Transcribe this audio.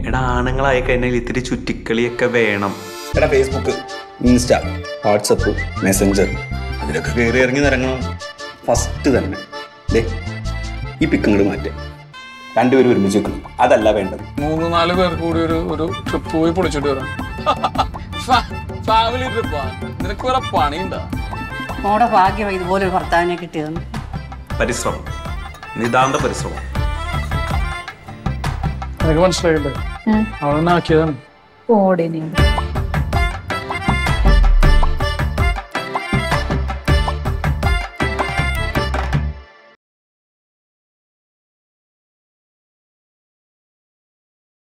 എടാ ആണുങ്ങളായി കഴിഞ്ഞാൽ ഇത്തിരി ചുറ്റിക്കളിയൊക്കെ വേണം എടാ ഫേസ്ബുക്ക് ഇൻസ്റ്റ വാട്സപ്പ് മെസ്സഞ്ചർ അതിലൊക്കെ കയറി ഇറങ്ങി നിറങ്ങണം ഫസ്റ്റ് തന്നെ ദേ ഈ പിക്കങ്ങൾ മാറ്റാം രണ്ടുപേരും ഒരുമിച്ച് വെക്കണം അതല്ല വേണ്ടത് മൂന്ന് നാല് പേർ കൂടി ഒരു ഒരു ട്രിപ്പ് പോയി പൊളിച്ചിട്ട് വരാം ഫാമിലി ട്രിപ്പാ നിനക്ക് വേറെ പണിയുണ്ടാ മോടെ ഭാഗ്യം ഇതുപോലെ ഒരു ഭർത്താവിനെ കിട്ടിയതെന്ന് പരിശ്രമം നിതാന്ത പരിശ്രമം നിനക്ക് മനസ്സിലായില്ലേ അവളെന്നെ ആക്കിയതാണ് ഓടിനെ